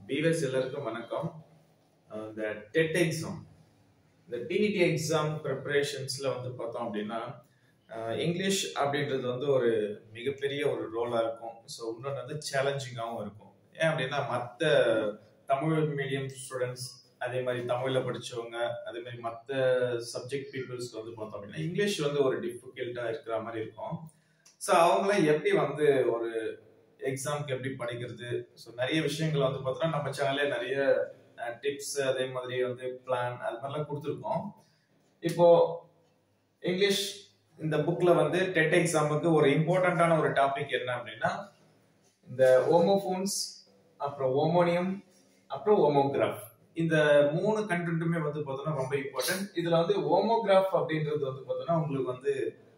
விவஸ் எல்லாருக்கும் வணக்கம் அஹ் இந்த டெட் எக்ஸாம் இந்த டிஇடி எக்ஸாம் ப்ரிப்பரேஷன்ஸ்ல வந்து பார்த்தோம் அப்படின்னா அஹ் இங்கிலீஷ் அப்படின்றது வந்து ஒரு மிகப்பெரிய ஒரு ரோலா இருக்கும் ஸோ இன்னொன்று வந்து சேலஞ்சிங்காகவும் இருக்கும் ஏன் அப்படின்னா மற்ற தமிழ் மீடியம் ஸ்டூடெண்ட்ஸ் அதே மாதிரி தமிழில் படிச்சவங்க அதே மாதிரி மற்ற சப்ஜெக்ட் பீப்புள்ஸ்க்கு வந்து பார்த்தோம் அப்படின்னா இங்கிலீஷ் வந்து ஒரு டிஃபிகல்ட்டாக இருக்கிற மாதிரி இருக்கும் ஸோ அவங்களாம் எப்படி வந்து ஒரு எக்ஸாம்க்கு எப்படி படிக்கிறது ஸோ நிறைய விஷயங்கள் வந்து பார்த்தோன்னா நம்ம சேனல்லே நிறைய டிப்ஸ் அதே மாதிரி வந்து பிளான் அது மாதிரிலாம் கொடுத்துருக்கோம் இப்போ இங்கிலீஷ் இந்த புக்ல வந்து டெட் எக்ஸாமுக்கு ஒரு இம்பார்ட்டண்ட்டான ஒரு டாபிக் என்ன அப்படின்னா இந்த ஓமோஃபோன்ஸ் அப்புறம் ஓமோனியம் அப்புறம் ஓமோகிராஃப் இந்த மூணு கண்டென்ட்டுமே வந்து பார்த்தோன்னா ரொம்ப இம்பார்ட்டன்ட் இதுல வந்து ஓமோகிராஃப் அப்படின்றது வந்து பார்த்தோன்னா உங்களுக்கு வந்து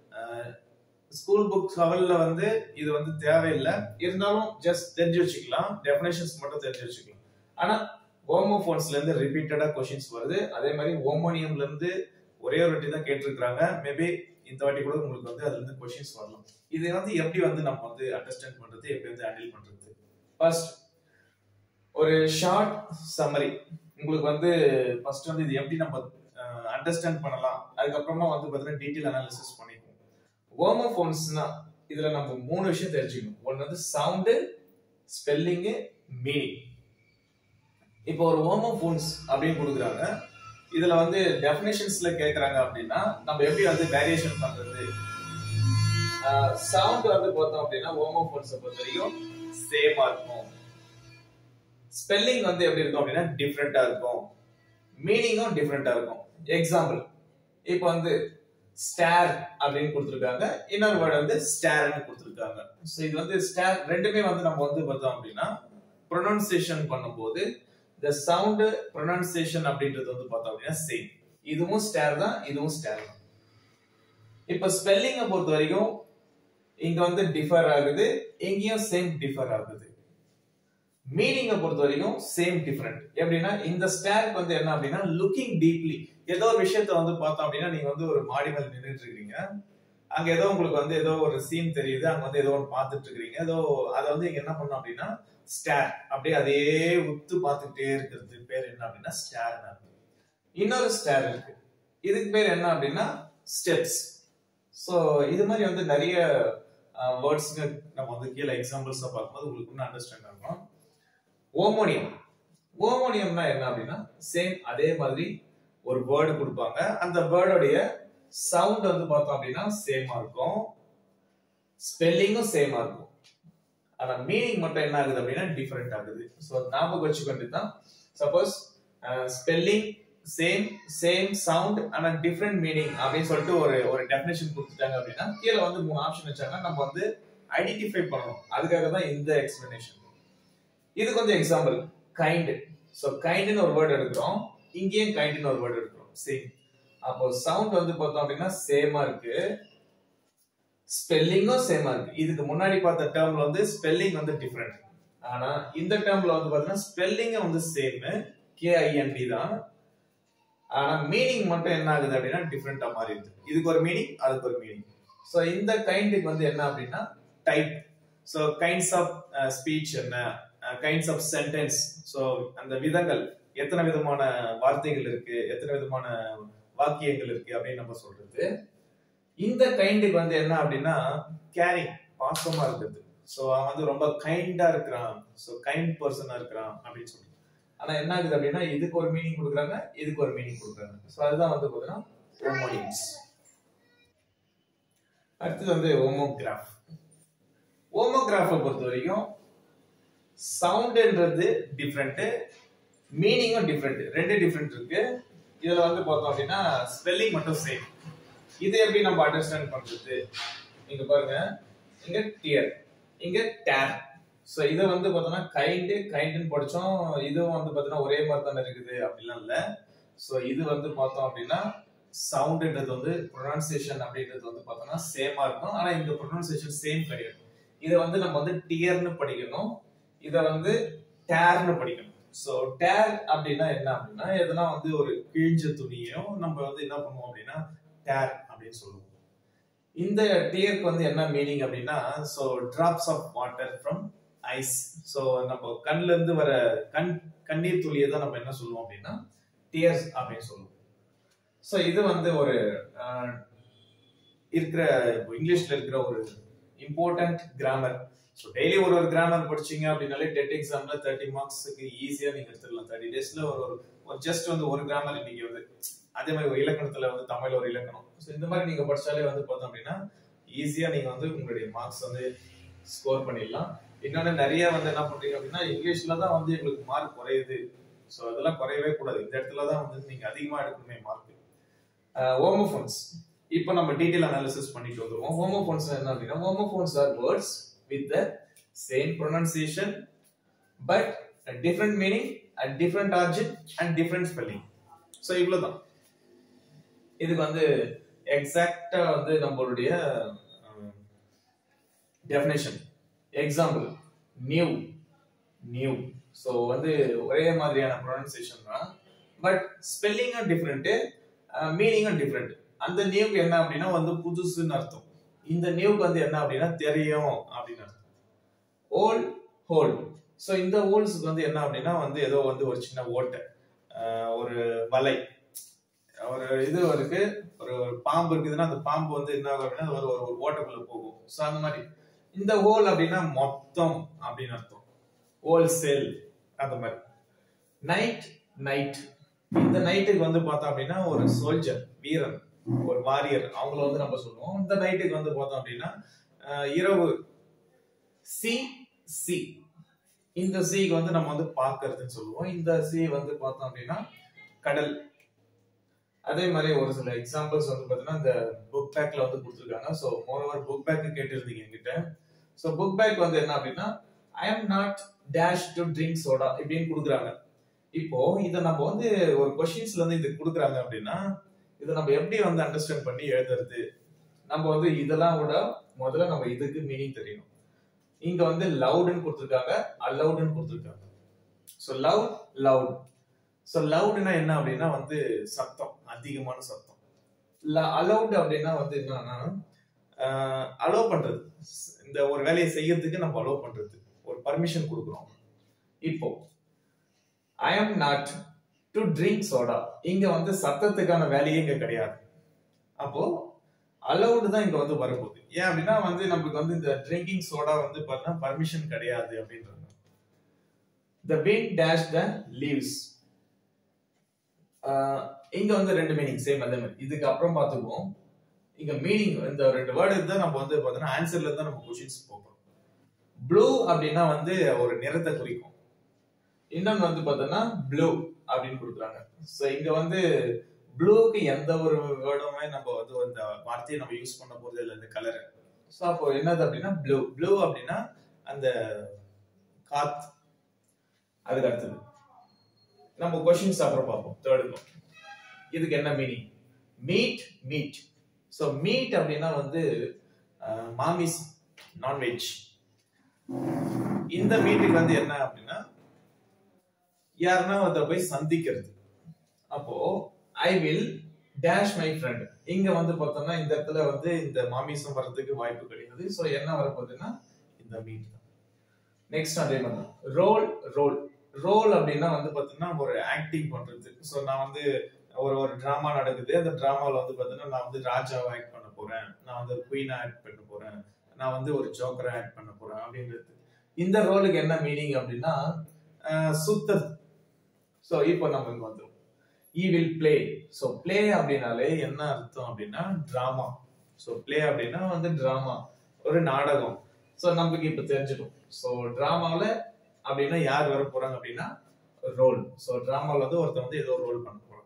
ஸ்கூல் புக் லெவல்ல வந்து இது வந்து தேவையில்லை இருந்தாலும் ஜஸ்ட் தெரிஞ்சு வச்சுக்கலாம் டெஃபினேஷன்ஸ் மட்டும் தெரிஞ்சு வச்சுக்கலாம் ஆனா ஓமோஃபோன்ஸ்ல இருந்து ரிப்பீட்டடா கொஷின்ஸ் வருது அதே மாதிரி ஓமோனியம்ல இருந்து ஒரே ஒரு வாட்டி தான் கேட்டிருக்காங்க மேபி இந்த வாட்டி கூட உங்களுக்கு வந்து அதுல இருந்து கொஷின்ஸ் வரலாம் இதை வந்து எப்படி வந்து நம்ம வந்து அண்டர்ஸ்டாண்ட் பண்றது எப்படி வந்து ஹேண்டில் பண்றது ஃபர்ஸ்ட் ஒரு ஷார்ட் சம்மரி உங்களுக்கு வந்து ஃபர்ஸ்ட் வந்து இது எப்படி நம்ம அண்டர்ஸ்டாண்ட் பண்ணலாம் அதுக்கப்புறமா வந்து பார்த்தீங்கன்னா டீட்டெயில் அனாலிசிஸ் பண்ணிக்குவோம் ஓமோஃபோன்ஸ்னா இதுல நம்ம மூணு விஷயம் தெரிஞ்சுக்கணும் ஒன்று வந்து சவுண்டு ஸ்பெல்லிங்கு மீனிங் இப்போ ஒரு ஓமோஃபோன்ஸ் அப்படின்னு கொடுக்குறாங்க இதுல வந்து டெஃபினேஷன்ஸ்ல கேக்குறாங்க அப்படின்னா நம்ம எப்படி வந்து வேரியேஷன் பண்றது சவுண்ட் வந்து பார்த்தோம் அப்படின்னா ஓமோஃபோன்ஸை பொறுத்த வரைக்கும் சேமா இருக்கும் ஸ்பெல்லிங் வந்து எப்படி இருக்கும் அப்படின்னா டிஃப்ரெண்டா இருக்கும் மீனிங்கும் டிஃப்ரெண்டா இருக்கும் எக்ஸாம்பிள் இப்போ வந்து ஸ்டார் அப்படின்னு கொடுத்துருக்காங்க இன்னொரு வேர்டு வந்து ஸ்டார்னு கொடுத்துருக்காங்க ஸோ இது வந்து ஸ்டார் ரெண்டுமே வந்து நம்ம வந்து பார்த்தோம் அப்படின்னா ப்ரொனவுன்சியேஷன் பண்ணும்போது இந்த சவுண்டு ப்ரொனவுன்சியேஷன் அப்படின்றது வந்து பார்த்தோம் அப்படின்னா சேம் இதுவும் ஸ்டார் தான் இதுவும் ஸ்டார் தான் இப்போ ஸ்பெல்லிங்கை பொறுத்த வரைக்கும் இங்க வந்து டிஃபர் ஆகுது இங்கேயும் சேம் டிஃபர் ஆகுது மீனிங்கை பொறுத்த வரைக்கும் சேம் டிஃபரெண்ட் எப்படின்னா இந்த ஸ்டார்க்கு வந்து என்ன அப்படின்னா லுக்கிங் டீப்லி ஏதோ ஒரு விஷயத்த வந்து பார்த்தோம் அப்படின்னா நீங்க வந்து ஒரு மாடி மேல நின்றுட்டு இருக்கீங்க அங்க ஏதோ உங்களுக்கு வந்து ஏதோ ஒரு சீன் தெரியுது அங்க வந்து ஏதோ ஒன்று பார்த்துட்டு இருக்கிறீங்க ஏதோ அதை வந்து இங்க என்ன பண்ணோம் அப்படின்னா ஸ்டார் அப்படியே அதே உத்து பார்த்துக்கிட்டே இருக்கிறது பேர் என்ன அப்படின்னா ஸ்டார் இன்னொரு ஸ்டார் இருக்கு இதுக்கு பேர் என்ன அப்படின்னா ஸ்டெப்ஸ் ஸோ இது மாதிரி வந்து நிறைய வேர்ட்ஸ்க்கு நம்ம வந்து கீழே எக்ஸாம்பிள்ஸா பார்க்கும்போது உங்களுக்கு இன்னும் அண்டர்ஸ்டாண்ட் ஆகும் ஓமோனியம் ஓமோனியம்னா என்ன அப்படின்னா சேம் அதே மாதிரி ஒரு வேர்டு கொடுப்பாங்க அந்த வேர்டோடைய சவுண்ட் வந்து பார்த்தோம் அப்படின்னா சேமா இருக்கும் ஸ்பெல்லிங்கும் சேமா இருக்கும் ஆனா மீனிங் மட்டும் என்ன ஆகுது அப்படின்னா டிஃபரெண்ட் ஆகுது ஸோ ஞாபகம் வச்சுக்கொண்டு தான் suppose spelling same same sound ஆனா டிஃப்ரெண்ட் மீனிங் அப்படின்னு சொல்லிட்டு ஒரு ஒரு டெஃபினேஷன் கொடுத்துட்டாங்க அப்படின்னா கீழே வந்து மூணு ஆப்ஷன் வச்சாங்கன்னா நம்ம வந்து ஐடென்டிஃபை பண்ணணும் அதுக்காக தான் இந்த எக்ஸ்பிளனேஷன் இதுக்கு வந்து எக்ஸாம்பிள் கைண்ட் ஸோ கைண்ட்னு ஒரு வேர்டு எடுக்கிறோம் இங்கேயும் கைண்ட்னு ஒரு வேர்டு எடுக்கிறோம் சேம் அப்போ சவுண்ட் வந்து பார்த்தோம் அப்படின்னா சேமா இருக்கு ஸ்பெல்லிங்கும் சேமா இருக்கு இதுக்கு முன்னாடி பார்த்த டேர்ம்ல வந்து ஸ்பெல்லிங் வந்து டிஃப்ரெண்ட் ஆனா இந்த டேர்ம்ல வந்து பாத்தீங்கன்னா ஸ்பெல்லிங் வந்து சேம் கேஐஎன்டி தான் ஆனா மீனிங் மட்டும் என்ன ஆகுது அப்படின்னா டிஃப்ரெண்டா மாறிடுது இதுக்கு ஒரு மீனிங் அதுக்கு ஒரு மீனிங் ஸோ இந்த கைண்டுக்கு வந்து என்ன அப்படின்னா type so kinds of speech என்ன கைண்ட்ஸ் ஆஃப் சென்டென்ஸ் ஸோ அந்த விதங்கள் எத்தனை விதமான வார்த்தைகள் இருக்கு எத்தனை விதமான வாக்கியங்கள் இருக்கு அப்படின்னு நம்ம சொல்றது இந்த கைண்டுக்கு வந்து என்ன அப்படின்னா கேரிங் பாசமா இருக்குது ஸோ அவன் வந்து ரொம்ப கைண்டா இருக்கிறான் ஸோ கைண்ட் பர்சனா இருக்கிறான் அப்படின்னு சொல்லிட்டு ஆனா என்ன ஆகுது அப்படின்னா இதுக்கு ஒரு மீனிங் கொடுக்குறாங்க இதுக்கு ஒரு மீனிங் கொடுக்குறாங்க ஸோ அதுதான் வந்து பார்த்தீங்கன்னா ஓமோனியம்ஸ் அடுத்தது வந்து ஓமோகிராஃப் ஓமோகிராஃபை பொறுத்த வரைக்கும் சவுண்டுன்றது டிஃப்ரெண்ட் மீனிங்கும் டிஃப்ரெண்ட் ரெண்டு டிஃப்ரெண்ட் இருக்கு இதுல வந்து பார்த்தோம் அப்படின்னா ஸ்பெல்லிங் மட்டும் சேம் இது எப்படி நம்ம அண்டர்ஸ்டாண்ட் பண்றது இங்க பாருங்க இங்க டியர் இங்க டேர் ஸோ இதை வந்து பார்த்தோம்னா கைண்டு கைண்டுன்னு படிச்சோம் இதுவும் வந்து பார்த்தோன்னா ஒரே மாதிரி தானே இருக்குது அப்படிலாம் இல்லை ஸோ இது வந்து பார்த்தோம் அப்படின்னா சவுண்டுன்றது வந்து ப்ரொனன்சியேஷன் அப்படின்றது வந்து பார்த்தோம்னா சேமா இருக்கும் ஆனால் இந்த ப்ரொனன்சியேஷன் சேம் கிடையாது இதை வந்து நம்ம வந்து டியர்னு படிக்கணும் இதை வந்து டேர்னு படிக்கணும் ஸோ டேர் அப்படின்னா என்ன அப்படின்னா எதனா வந்து ஒரு கிழிஞ்ச துணியும் நம்ம வந்து என்ன பண்ணுவோம் அப்படின்னா டேர் அப்படின்னு சொல்லுவோம் இந்த டியருக்கு வந்து என்ன மீனிங் அப்படின்னா so drops of water from eyes so நம்ம கண்ல இருந்து வர கண் கண்ணீர் துளியை தான் நம்ம என்ன சொல்லுவோம் அப்படின்னா டியர்ஸ் அப்படின்னு சொல்லுவோம் ஸோ இது வந்து ஒரு ஆஹ், இருக்கிற இப்போ இங்கிலீஷ்ல இருக்கிற ஒரு இம்பார்ட்டன்ட் கிராமர் ஸோ டெய்லி ஒரு ஒரு கிராமர் படிச்சீங்க அப்படின்னாலே டெட் எக்ஸாம்ல தேர்ட்டி மார்க்ஸுக்கு ஈஸியா நீங்க எடுத்துடலாம் தேர்ட்டி டேஸ்ல ஒரு ஒரு ஒரு ஜஸ்ட் வந்து ஒரு கிராமர் இன்னைக்கு வந்து அதே மாதிரி ஒரு இலக்கணத்துல வந்து தமிழ் ஒரு இலக்கணம் ஸோ இந்த மாதிரி நீங்க படிச்சாலே வந்து பார்த்தோம் அப்படின்னா ஈஸியா நீங்க வந்து உங்களுடைய மார்க்ஸ் வந்து ஸ்கோர் பண்ணிடலாம் இன்னொன்னு நிறைய வந்து என்ன பண்றீங்க அப்படின்னா இங்கிலீஷ்ல தான் வந்து எங்களுக்கு மார்க் குறையுது ஸோ அதெல்லாம் குறையவே கூடாது இந்த இடத்துல தான் வந்து நீங்க அதிகமா எடுக்கணுமே மார்க் ஹோமோஃபோன்ஸ் இப்போ நம்ம டீடைல் அனாலிசிஸ் பண்ணிட்டு வந்துருவோம் ஹோமோஃபோன்ஸ் என்ன அப்படின்னா homophones are words with the same pronunciation but different meaning and different origin and different spelling so இவ்வளவுதான் இதுக்கு வந்து எக்ஸாக்டா வந்து நம்மளுடைய definition example new new so வந்து ஒரே மாதிரியான ப்ரொனன்சியேஷன் தான் பட் ஸ்பெல்லிங்கும் டிஃப்ரெண்ட்டு மீனிங்கும் டிஃப்ரெண்ட் அந்த நியூக்கு என்ன அப்படின்னா வந்து புதுசுன்னு அர்த்தம் இந்த நியூக்கு வந்து என்ன அப்படின்னா தெரியும் அப்படின்னு அர்த்தம் ஓல் ஹோல் ஸோ இந்த ஹோல்ஸுக்கு வந்து என்ன அப்படின்னா வந்து ஏதோ வந்து ஒரு சின்ன ஓட்டை ஆஹ் ஒரு வலை ஒரு இது இருக்கு ஒரு ஒரு பாம்பு இருக்குதுன்னா அந்த பாம்பு வந்து என்ன ஆகும் அப்படின்னா ஒரு ஒரு ஒரு ஓட்டைக்குள்ள போகும் ஸோ அந்த மாதிரி இந்த ஹோல் அப்படின்னா மொத்தம் அப்படின்னு அர்த்தம் ஹோல்சேல் அந்த மாதிரி நைட் நைட் இந்த நைட்டுக்கு வந்து பார்த்தோம் அப்படின்னா ஒரு சோல்ஜர் வீரன் ஒரு வாரியர் அவங்கள வந்து நம்ம சொல்லுவோம் இந்த நைட்டுக்கு வந்து பார்த்தோம் அப்படின்னா அஹ், இரவு சி சி இந்த சீக்கு வந்து நம்ம வந்து பார்க்கறதுன்னு சொல்லுவோம் இந்த சி வந்து பார்த்தோம் அப்படின்னா கடல் அதே மாதிரி ஒரு சில எக்ஸாம்பிள்ஸ் வந்து பார்த்தீங்கன்னா இந்த புக் பேக்ல வந்து கொடுத்துருக்காங்க so more over book bag கேட்டிருந்தீங்க என்கிட்ட ஸோ புக் பேக் வந்து என்ன அப்படின்னா I am not dash to drink soda இப்படின்னு கொடுக்குறாங்க இப்போ இதை நம்ம வந்து ஒரு கொஷின்ஸ்ல வந்து இது கொடுக்குறாங்க அப்படின்னா இதை நம்ம எப்படி வந்து அண்டர்ஸ்டாண்ட் பண்ணி எழுதுறது நம்ம வந்து இதெல்லாம் விட முதல்ல நம்ம இதுக்கு மீனிங் தெரியணும் இங்க வந்து லவுடுன்னு கொடுத்துருக்காங்க அலவுடுன்னு கொடுத்துருக்காங்க ஸோ லவ் லவுட் ஸோ லவுட்னா என்ன அப்படின்னா வந்து சத்தம் அதிகமான சத்தம் அலவுட் அப்படின்னா வந்து என்னன்னா அலோவ் பண்றது இந்த ஒரு வேலையை செய்யறதுக்கு நம்ம அலோவ் பண்றது ஒரு பர்மிஷன் கொடுக்குறோம் இப்போ I am not to drink soda இங்க வந்து சத்தத்துக்கான வேலையே இங்க கிடையாது அப்போ அலௌடு தான் இங்க வந்து வரப்போகுது ஏன் அப்படின்னா வந்து நமக்கு வந்து இந்த ட்ரிங்கிங் சோடா வந்து பார்த்தீங்கன்னா பர்மிஷன் கிடையாது அப்படின்றாங்க the wind dash the leaves இங்க வந்து ரெண்டு மீனிங் சேம் அதே மாதிரி இதுக்கு அப்புறம் பார்த்துக்குவோம் இங்க மீனிங் இந்த ரெண்டு வேர்டு தான் நம்ம வந்து பார்த்தோம்னா ஆன்சர்ல தான் நம்ம கொஷின்ஸ் போகிறோம் ப்ளூ அப்படின்னா வந்து ஒரு நிறத்தை குறிக்கும் இன்னொன்னு வந்து பார்த்தோம்னா ப்ளூ அப்படின்னு கொடுக்குறாங்க ஸோ இங்க வந்து ப்ளூக்கு எந்த ஒரு வேர்டுமே நம்ம வந்து அந்த வார்த்தையை நம்ம யூஸ் பண்ண போறது இல்லை இந்த கலர் ஸோ அப்போ என்னது அப்படின்னா ப்ளூ ப்ளூ அப்படின்னா அந்த காத் அதுக்கு அடுத்தது நம்ம கொஷின்ஸ் அப்புறம் பார்ப்போம் தேர்டு இதுக்கு என்ன meaning meet meat so meat அப்படின்னா வந்து மாமிஸ் நான்வெஜ் இந்த மீட்டுக்கு வந்து என்ன அப்படின்னா யாருன்னா அதை போய் சந்திக்கிறது அப்போ I will dash my friend இங்க வந்து பார்த்தோம்னா இந்த இடத்துல வந்து இந்த மாமிசம் வர்றதுக்கு வாய்ப்பு கிடையாது ஸோ என்ன வரப்போகுதுன்னா இந்த மீட் தான் நெக்ஸ்ட் அதே மாதிரி ரோல் ரோல் ரோல் அப்படின்னா வந்து பார்த்தீங்கன்னா ஒரு ஆக்டிங் பண்றது ஸோ நான் வந்து ஒரு ஒரு டிராமா நடக்குது அந்த டிராமாவில் வந்து பார்த்தீங்கன்னா நான் வந்து ராஜாவை ஆக்ட் பண்ண போறேன் நான் வந்து குயினா ஆக்ட் பண்ண போறேன் நான் வந்து ஒரு ஜோக்கரா ஆக்ட் பண்ண போறேன் அப்படின்றது இந்த ரோலுக்கு என்ன மீனிங் அப்படின்னா சுத்தர் ஸோ இப்போ நம்ம இங்க வந்துடும் I will play so play அப்படின்னாலே என்ன அர்த்தம் அப்படின்னா டிராமா ஸோ பிளே அப்படின்னா வந்து டிராமா ஒரு நாடகம் ஸோ நமக்கு இப்போ தெரிஞ்சிடும் ஸோ டிராமாவில் அப்படின்னா யார் வர போறாங்க அப்படின்னா ரோல் ஸோ டிராமாவில் வந்து ஒருத்தர் வந்து ஏதோ ரோல் பண்ண போறாங்க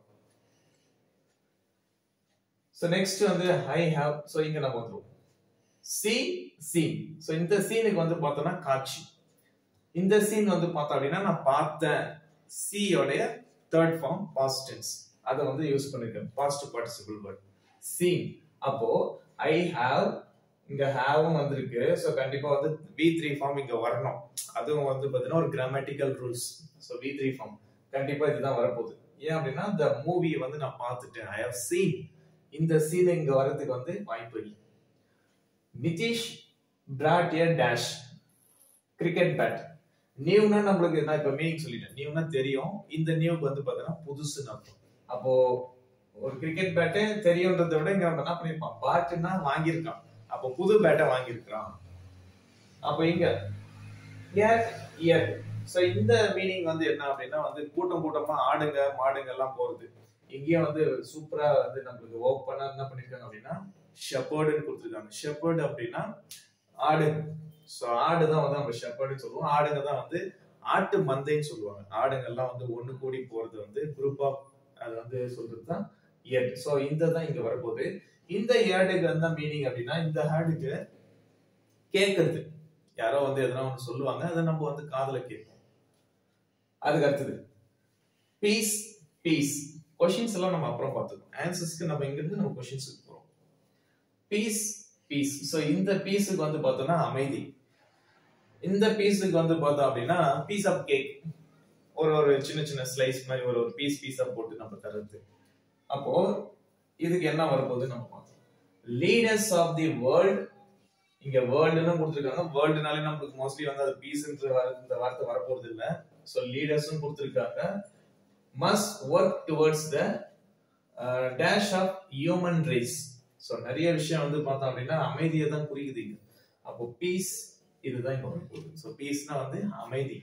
ஸோ நெக்ஸ்ட் வந்து ஐ ஹாவ் ஸோ இங்க நம்ம வந்துருவோம் சி சீன் ஸோ இந்த சீனுக்கு வந்து பார்த்தோம்னா காட்சி இந்த சீன் வந்து பார்த்தோம் அப்படின்னா நான் பார்த்தேன் சியோடைய தேர்ட் ஃபார்ம் பாஸ்ட் டென்ஸ் அதை வந்து யூஸ் பண்ணிருக்கேன் பாஸ்ட் பார்ட்டிசிபிள் வேர்ட் சீன் அப்போ ஐ ஹாவ் இங்க ஹாவும் வந்திருக்கு ஸோ கண்டிப்பா வந்து வி த்ரீ ஃபார்ம் இங்க வரணும் அதுவும் வந்து பாத்தீங்கன்னா ஒரு grammatical rules so V three form கண்டிப்பா இதுதான் வரப்போகுது ஏன் அப்படின்னா இந்த மூவியை வந்து நான் பார்த்துட்டேன் ஐ ஹவ் சீன் இந்த சீன் இங்க வர்றதுக்கு வந்து வாய்ப்பு இல்லை Nitish brought a dash cricket bat நியூனா நம்மளுக்கு நான் இப்ப மீனிங் சொல்லிட்டேன் நியூனா தெரியும் இந்த நியூக்கு வந்து பாத்தீங்கன்னா புதுசுன்னு அர்த்தம் அப்போ ஒரு கிரிக்கெட் பேட்டு தெரியுன்றதை விட இங்க நம்ம என்ன பண்ணிருப்பான் பேட்டுன்னா வாங்கியிருக்கான் அப்போ புது பேட்டை வாங்கியிருக்கான் அப்போ இங்க இயர் இயர் சோ இந்த மீனிங் வந்து என்ன அப்படின்னா வந்து கூட்டம் கூட்டமா ஆடுங்க மாடுங்க எல்லாம் போறது இங்கேயும் வந்து சூப்பரா வந்து நம்மளுக்கு ஓப்பனா என்ன பண்ணிருக்காங்க அப்படின்னா ஷெப்பர்டுன்னு கொடுத்துருக்காங்க ஷெப்பர்டு அப்படின்னா ஆடு சோ ஆடு தான் வந்து நம்ம ஷெப்பர்டுன்னு சொல்லுவோம் ஆடுங்க தான் வந்து ஆட்டு மந்தைன்னு சொல்லுவாங்க ஆடுங்க எல்லாம் வந்து ஒண்ணு கூடி போறது வந்து குரூப் ஆஃப் அது வந்து சொல்றது தான் இயர்ட் சோ இந்த தான் இங்க வரப்போகுது இந்த ஏர்டுக்கு என்ன மீனிங் அப்படின்னா இந்த ஹேர்டுக்கு கேட்கறது யாரோ வந்து எதனா ஒன்று சொல்லுவாங்க அதை நம்ம வந்து காதுல கேட்போம் அதுக்கு அடுத்தது பீஸ் பீஸ் கொஷின்ஸ் எல்லாம் நம்ம அப்புறம் பார்த்துக்கோம் ஆன்சர்ஸ்க்கு நம்ம இங்க இருந்து நம்ம கொஷின்ஸுக்கு போறோம் பீஸ் பீஸ் ஸோ இந்த பீஸுக்கு வந்து பார்த்தோம்னா அமைதி இந்த பீஸுக்கு வந்து பார்த்தோம் அப்படின்னா பீஸ் ஆஃப் கேக் ஒரு ஒரு சின்ன சின்ன ஸ்லைஸ் மாதிரி ஒரு ஒரு பீஸ் பீஸா போட்டு நம்ம தர்றது அப்போ இதுக்கு என்ன வரப்போகுது நம்ம பார்த்தோம் லீடர்ஸ் ஆஃப் தி வேர்ல்ட் இங்க வேர்ல்டுன்னு கொடுத்துருக்காங்க வேர்ல்டுனாலே நம்மளுக்கு மோஸ்ட்லி வந்து அது பீஸ்ன்ற இந்த வார்த்தை வரப்போறது இல்ல ஸோ லீடர்ஸும் கொடுத்துருக்காங்க must work towards the dash of human race so நிறைய விஷயம் வந்து பார்த்தோம் அப்படின்னா அமைதியை தான் குறிக்குது இங்க அப்போ பீஸ் இதுதான் இங்க வரப்போகுது ஸோ பீஸ்னா வந்து அமைதி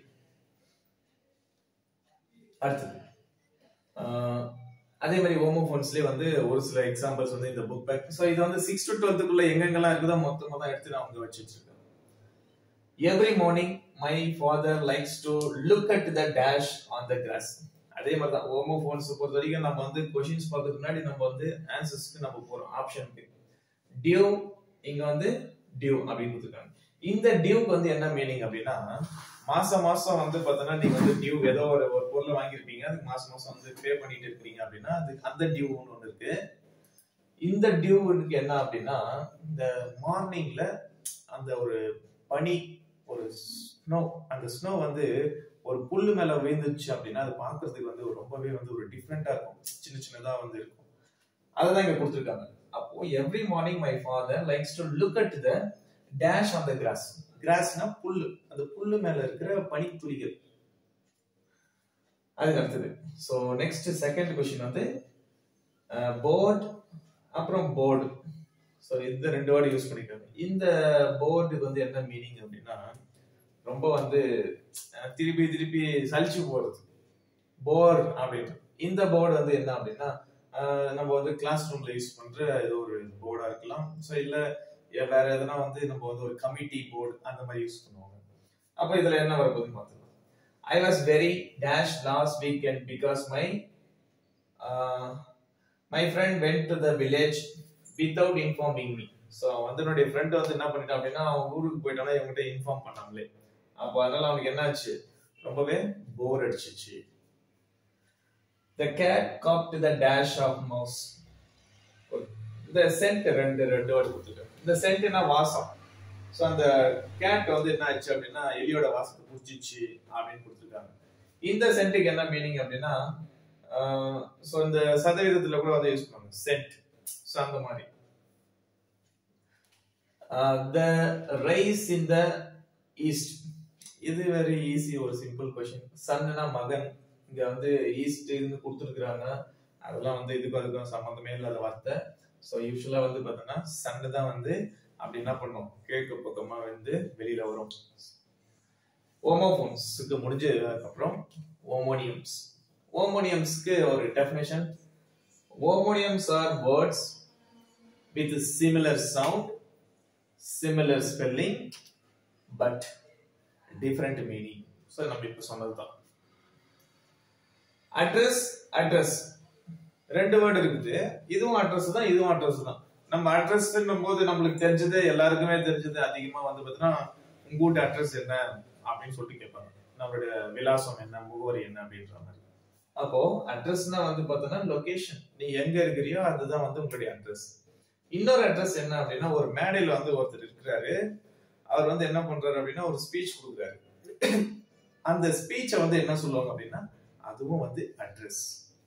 அடுத்தது ஆஹ் அதே மாதிரி ஹோமோஃபோன்ஸ்லேயே வந்து ஒரு சில எக்ஸாம்பிள்ஸ் வந்து இந்த புக் பேக் ஸோ இது வந்து சிக்ஸ் டு டுவெல்த்துக்குள்ள எங்கெங்கெல்லாம் இருக்குதோ மொத்தமாக தான் எடுத்து நான் வந்து வச்சு வச்சிருக்கேன் every morning my father likes to look at the dash on the grass அதே மாதிரி தான் ஹோமோஃபோன்ஸ் பொறுத்த வரைக்கும் நம்ம வந்து கொஷின்ஸ் பார்க்கறதுக்கு முன்னாடி நம்ம வந்து ஆன்சர்ஸ்க்கு நம்ம போறோம் ஆப்ஷனுக்கு டியூ இங்க வந்து டியூ அப்படின்னு கொடுத்துருக்காங்க இந்த டியூக்கு வந்து என்ன மீனிங் அப்படின்னா மாசம் மாசம் வந்து பார்த்தோன்னா நீங்க வந்து டியூ ஏதோ ஒரு ஒரு பொருளை வாங்கியிருப்பீங்க அதுக்கு மாசம் மாசம் வந்து பே பண்ணிட்டு இருக்கீங்க அப்படின்னா அது அந்த டியூன்னு ஒன்று இருக்கு இந்த டியூவுக்கு என்ன அப்படின்னா இந்த மார்னிங்ல அந்த ஒரு பனி ஒரு ஸ்னோ அந்த ஸ்னோ வந்து ஒரு புல்லு மேல விழுந்துச்சு அப்படின்னா அது பார்க்கிறதுக்கு வந்து ஒரு ரொம்பவே வந்து ஒரு டிஃப்ரெண்டா இருக்கும் சின்ன சின்னதா வந்து இருக்கும் அதுதான் இங்க கொடுத்துருக்காங்க அப்போ every morning my father likes to look at the dash on the grass கிராஸ்னா புல்லு அந்த புல்லு மேல இருக்கிற பனித்துளிகள் அதுக்கு அடுத்தது ஸோ நெக்ஸ்ட் செகண்ட் கொஸ்டின் வந்து போர்ட் அப்புறம் போர்டு ஸோ இந்த ரெண்டு வேர்டு யூஸ் பண்ணிருக்காங்க இந்த போர்டுக்கு வந்து என்ன மீனிங் அப்படின்னா ரொம்ப வந்து அஹ், திருப்பி திருப்பி சலிச்சு போறது போர் அப்படின்ட்டு இந்த போர்டு வந்து என்ன அப்படின்னா அஹ், நம்ம வந்து கிளாஸ் ரூம்ல யூஸ் பண்ற ஏதோ ஒரு போர்டா இருக்கலாம் ஸோ இல்ல எ- வேற எதனா வந்து நம்ம வந்து ஒரு கமிட்டி போர்டு அந்த மாதிரி யூஸ் பண்ணுவாங்க அப்போ இதுல என்ன வரப்போகுதுன்னு பார்த்துக்கலாம் I was very dash last weekend because my my friend went to the village without informing me so வந்து என்னுடைய ஃப்ரெண்ட் வந்து என்ன பண்ணிட்டான் அப்படின்னா அவன் ஊருக்கு போயிட்டானா இவங்ககிட்ட இன்ஃபார்ம் பண்ணாமலே அப்போ அதனால அவனுக்கு என்ன ஆச்சு ரொம்பவே போர் அடிச்சிச்சு the cat caught the dash of mouse இந்த சென்ட் ரெண்டு ரெண்டு வேர்டு கொடுத்துருக்காங்க இந்த சென்ட்னா வாசம் ஸோ அந்த கேட் வந்து என்ன ஆச்சு அப்படின்னா எலியோட வாசத்தை புடிச்சிச்சு அப்படின்னு கொடுத்துருக்காங்க இந்த சென்ட்டுக்கு என்ன மீனிங் அப்படின்னா ஸோ இந்த சதவீதத்துல கூட வந்து யூஸ் பண்ணுவாங்க சென்ட் ஸோ அந்த மாதிரி the rise in the east இது வெரி ஈஸி ஒரு சிம்பிள் கொஷின் சன்னா மகன் இங்க வந்து ஈஸ்ட் இருந்து கொடுத்துருக்குறாங்க அதெல்லாம் வந்து இதுக்கும் அதுக்கும் சம்மந்தமே இல்லாத வார்த்தை ஸோ யூஸ்வலா வந்து பார்த்தோன்னா சன்னு தான் வந்து அப்படி என்ன பண்ணும் கிழக்கு பக்கமா வந்து வெளியில வரும் ஓமோஃபோன்ஸுக்கு முடிஞ்சதுக்கு அப்புறம் ஓமோனியம்ஸ் ஓமோனியம்ஸ்க்கு ஒரு definition homonyms are words with similar sound similar spelling but different meaning so நம்ம இப்போ சொன்னது தான் அட்ரஸ் அட்ரஸ் ரெண்டு வேர்டு இருக்குது இதுவும் அட்ரஸ் தான் இதுவும் அட்ரஸ் தான் நம்ம அட்ரஸ் போது நம்மளுக்கு தெரிஞ்சது எல்லாருக்குமே தெரிஞ்சது அதிகமா வந்து பார்த்தீங்கன்னா உங்க வீட்டு அட்ரஸ் என்ன அப்படின்னு சொல்லிட்டு கேட்பாங்க நம்மளுடைய விலாசம் என்ன முகவரி என்ன அப்படின்ற மாதிரி அப்போ அட்ரஸ்னா வந்து பார்த்தோன்னா லொகேஷன் நீ எங்க இருக்கிறியோ அதுதான் வந்து உங்களுடைய அட்ரஸ் இன்னொரு அட்ரஸ் என்ன அப்படின்னா ஒரு மேடையில வந்து ஒருத்தர் இருக்கிறாரு அவர் வந்து என்ன பண்றாரு அப்படின்னா ஒரு ஸ்பீச் கொடுக்குறாரு அந்த ஸ்பீச்சை வந்து என்ன சொல்லுவாங்க அப்படின்னா அதுவும் வந்து அட்ரஸ்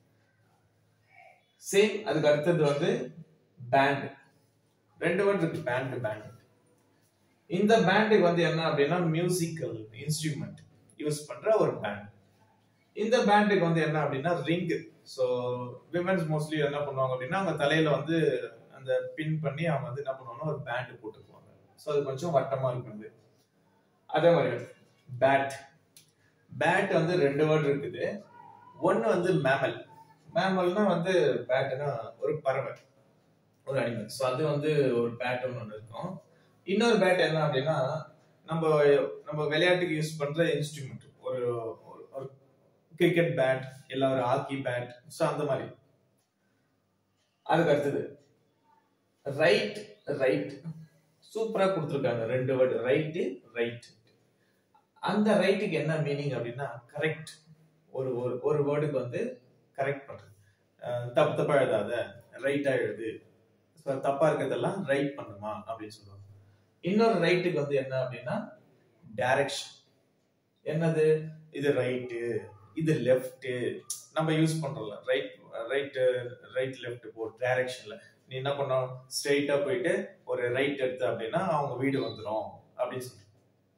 சேம் அதுக்கு அடுத்தது வந்து பேண்ட் ரெண்டு வேர்ட் இருக்கு பேண்ட் பேண்ட் இந்த பேண்டுக்கு வந்து என்ன அப்படின்னா மியூசிக்கல் இன்ஸ்ட்ருமெண்ட் யூஸ் பண்ற ஒரு பேண்ட் இந்த பேண்டுக்கு வந்து என்ன அப்படின்னா ரிங் ஸோ விமென்ஸ் மோஸ்ட்லி என்ன பண்ணுவாங்க அப்படின்னா அவங்க தலையில வந்து அந்த பின் பண்ணி அவங்க வந்து என்ன பண்ணுவாங்கன்னா ஒரு பேண்ட் போட்டுக்குவாங்க ஸோ அது கொஞ்சம் வட்டமா இருக்குது அதே மாதிரி பேட் பேட் வந்து ரெண்டு வேர்ட் இருக்குது ஒன்னு வந்து மேமல் மேமல்னா வந்து பேட்னா ஒரு பறவை ஒரு அனிமல் ஸோ அது வந்து ஒரு பேட்னு ஒன்று இருக்கும் இன்னொரு பேட் என்ன அப்படின்னா நம்ம நம்ம விளையாட்டுக்கு யூஸ் பண்ற இன்ஸ்ட்ருமெண்ட் ஒரு ஒரு- ஒரு கிரிக்கெட் பேட் இல்ல ஒரு ஹாக்கி பேட் ஸோ அந்த மாதிரி அதுக்கு அடுத்தது ரைட் ரைட் சூப்பரா கொடுத்துருக்காங்க ரெண்டு வேர்டு ரைட்டு ரைட் அந்த ரைட்டுக்கு என்ன மீனிங் அப்படின்னா கரெக்ட் ஒரு ஒரு ஒரு வேர்டுக்கு வந்து கரெக்ட் பண்றது அஹ் தப்பு தப்பா எழுதாத ரைட்டா எழுது So, தப்பா இருக்கிறதெல்லாம் ரைட் பண்ணுமா அப்படின்னு சொல்லுவாங்க இன்னொரு ரைட்டுக்கு வந்து என்ன அப்படின்னா டைரக்ஷன் என்னது இது ரைட்டு இது லெஃப்ட் நம்ம யூஸ் பண்றோம்ல ரைட் ரைட் ரைட் லெஃப்ட் போ டைரக்ஷன்ல நீ என்ன பண்ணோம் ஸ்ட்ரெயிட்டா போயிட்டு ஒரு ரைட் எடுத்த அப்படின்னா அவங்க வீடு வந்துரும் அப்படின்னு சொல்லி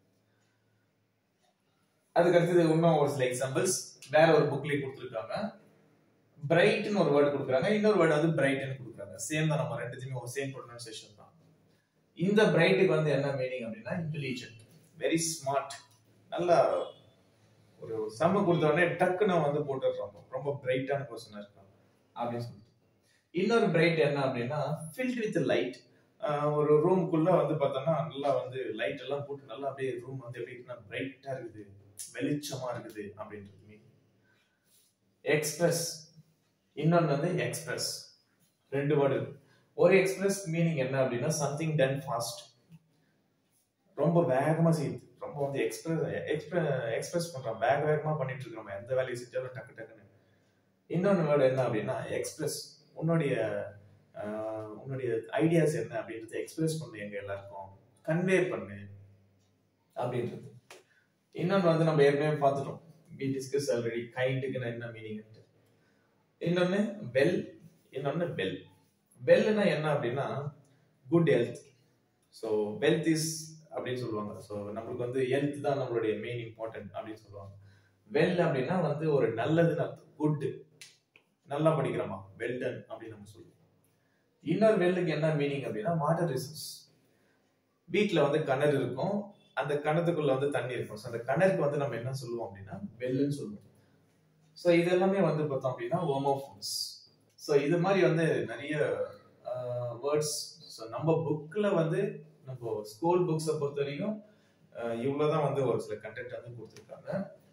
அதுக்கு அடுத்தது இன்னும் ஒரு சில எக்ஸாம்பிள்ஸ் வேற ஒரு புக்லயே கொடுத்துருக்காங்க பிரைட்னு ஒரு வேர்டு கொடுக்குறாங்க இன்னொரு வேர்டு வந்து பிரைட்னு கொடுக்குறாங்க சேம் தான் நம்ம ரெண்டுத்தையுமே ஒரு சேம் ப்ரொனன்சியேஷன் தான் இந்த பிரைட்டுக்கு வந்து என்ன மீனிங் அப்படின்னா இன்டெலிஜென்ட் வெரி ஸ்மார்ட் நல்லா ஒரு செம்ம கொடுத்த உடனே டக்குன்னு வந்து போட்டுடுறோம் ரொம்ப பிரைட்டான பர்சனா இருக்காங்க அப்படின்னு சொல்லிட்டு இன்னொரு பிரைட் என்ன அப்படின்னா ஃபில்ட் வித் லைட் ஒரு ரூமுக்குள்ள வந்து பார்த்தோம்னா நல்லா வந்து லைட் எல்லாம் போட்டு நல்லா அப்படியே ரூம் வந்து எப்படி இருக்குன்னா பிரைட்டா இருக்குது வெளிச்சமா இருக்குது அப்படின்றது மீனிங் எக்ஸ்பிரஸ் இன்னொன்னு வந்து எக்ஸ்பிரஸ் ரெண்டு வேர்டு இருக்கு ஒரு எக்ஸ்பிரஸ் மீனிங் என்ன அப்படின்னா சம்திங் டன் ஃபாஸ்ட் ரொம்ப வேகமா செய்யுது ரொம்ப வந்து எக்ஸ்பிரஸ் எக்ஸ்பிரஸ் பண்றோம் வேக வேகமா பண்ணிட்டு இருக்கோம் எந்த வேலையை செஞ்சாலும் டக்கு டக்குன்னு இன்னொன்னு வேர்டு என்ன அப்படின்னா எக்ஸ்பிரஸ் உன்னுடைய ஆஹ், உன்னுடைய ஐடியாஸ் என்ன அப்படின்றத எக்ஸ்பிரஸ் பண்ணு எங்க எல்லாருக்கும் கன்வே பண்ணு அப்படின்றது இன்னொன்று வந்து நம்ம ஏற்கனவே பார்த்துட்டோம் வி டிஸ்கஸ் ஆல்ரெடி கைண்டுக்கு என்ன மீனிங் இன்னொன்னு வெல் இன்னொன்னு வெல் வெல்னா என்ன அப்படின்னா good health so wealth is அப்படின்னு சொல்லுவாங்க ஸோ நம்மளுக்கு வந்து ஹெல்த் தான் நம்மளுடைய மெயின் இம்பார்ட்டன்ட் அப்படின்னு சொல்லுவாங்க வெல் அப்படின்னா வந்து ஒரு நல்லதுன்னு அர்த்தம் குட் நல்லா படிக்கிறோமா வெல் டன் அப்படின்னு நம்ம சொல்லுவோம் இன்னொரு வெல்லுக்கு என்ன மீனிங் அப்படின்னா வாட்டர் ரிசோர்ஸ் வீட்டில் வந்து கிணறு இருக்கும் அந்த கிணத்துக்குள்ள வந்து தண்ணி இருக்கும் ஸோ அந்த கிணறுக்கு வந்து நம்ம என்ன சொல்லுவோம் அப்படின்னா வெல்லுன்னு சொல்லுவோம் ஸோ இது எல்லாமே வந்து பார்த்தோம் அப்படின்னா ஹோமோஃபோன்ஸ் ஸோ இது மாதிரி வந்து நிறைய வேர்ட்ஸ் ஸோ நம்ம புக்கில் வந்து நம்ம ஸ்கூல் புக்ஸை பொறுத்த வரைக்கும் இவ்வளோதான் வந்து ஒரு சில கண்டென்ட் வந்து கொடுத்துருக்காங்க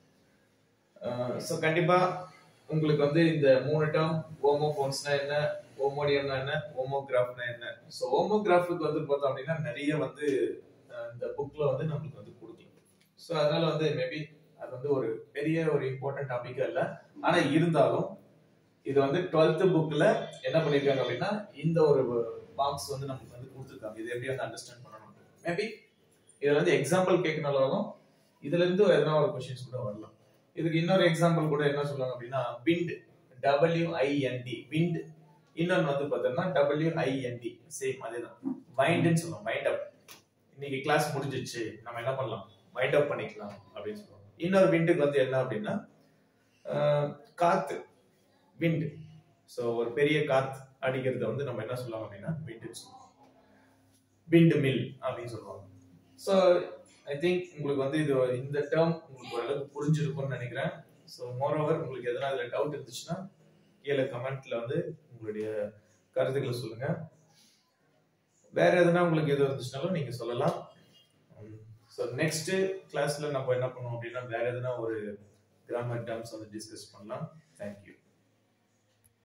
ஸோ கண்டிப்பாக உங்களுக்கு வந்து இந்த மூணு டேர்ம் ஹோமோஃபோன்ஸ்னா என்ன ஹோமோடியம்னா என்ன ஹோமோகிராஃப்னா என்ன ஸோ ஹோமோகிராஃபுக்கு வந்து பார்த்தோம் அப்படின்னா நிறைய வந்து அஹ், இந்த புக்கில் வந்து நம்மளுக்கு வந்து கொடுக்கல ஸோ அதனால வந்து மேபி அது வந்து ஒரு பெரிய ஒரு இம்பார்ட்டன்ட் டாபிக்கா இல்லை ஆனா இருந்தாலும் இது வந்து டுவெல்த் புக்ல என்ன பண்ணிருக்காங்க அப்படின்னா இந்த ஒரு பாக்ஸ் வந்து நமக்கு வந்து கொடுத்துருக்காங்க இது எப்படி வந்து அண்டர்ஸ்டாண்ட் பண்ணணும் மேபி இதுல வந்து எக்ஸாம்பிள் கேட்கனாலும் இதுல இருந்து எதனா ஒரு கொஸ்டின்ஸ் கூட வரலாம் இதுக்கு இன்னொரு எக்ஸாம்பிள் கூட என்ன சொல்லுவாங்க அப்படின்னா விண்ட் டபிள்யூ ஐஎன்டி விண்ட் இன்னொன்னு வந்து பார்த்தோம்னா டபிள்யூ ஐஎன்டி சேம் அதேதான் மைண்டுன்னு சொல்லுவோம் மைண்ட் அப் இன்னைக்கு கிளாஸ் முடிஞ்சிச்சு நம்ம என்ன பண்ணலாம் மைண்ட் அப் பண்ணிக்கலாம் அப்படின்னு சொல்லுவாங்க இன்னொரு விண்டுக்கு வந்து என்ன அப்படின்னா ஆஹ், காத்து விண்ட் ஸோ ஒரு பெரிய காத்து அடிக்கிறத வந்து நம்ம என்ன சொல்லுவோம் அப்படின்னா விண்டு விண்ட் மில் அப்படின்னு சொல்லுவாங்க ஸோ ஐ திங்க் உங்களுக்கு வந்து இது இந்த டேர்ம் உங்களுக்கு ஓரளவுக்கு புரிஞ்சிருக்கும்னு நினைக்கிறேன் ஸோ மோரோவர் உங்களுக்கு எதனா இதில் டவுட் இருந்துச்சுன்னா கீழே கமெண்ட்ல வந்து உங்களுடைய கருத்துக்களை சொல்லுங்க வேற எதுனா உங்களுக்கு எது இருந்துச்சுனாலும் நீங்க சொல்லலாம் ஸோ நெக்ஸ்ட் கிளாஸ்ல நம்ம என்ன பண்ணுவோம் அப்படின்னா வேற எதுனா ஒரு கிராமர் டேர்ம்ஸ் வந்து டிஸ்கஸ் பண்ணலாம் தேங்க்யூ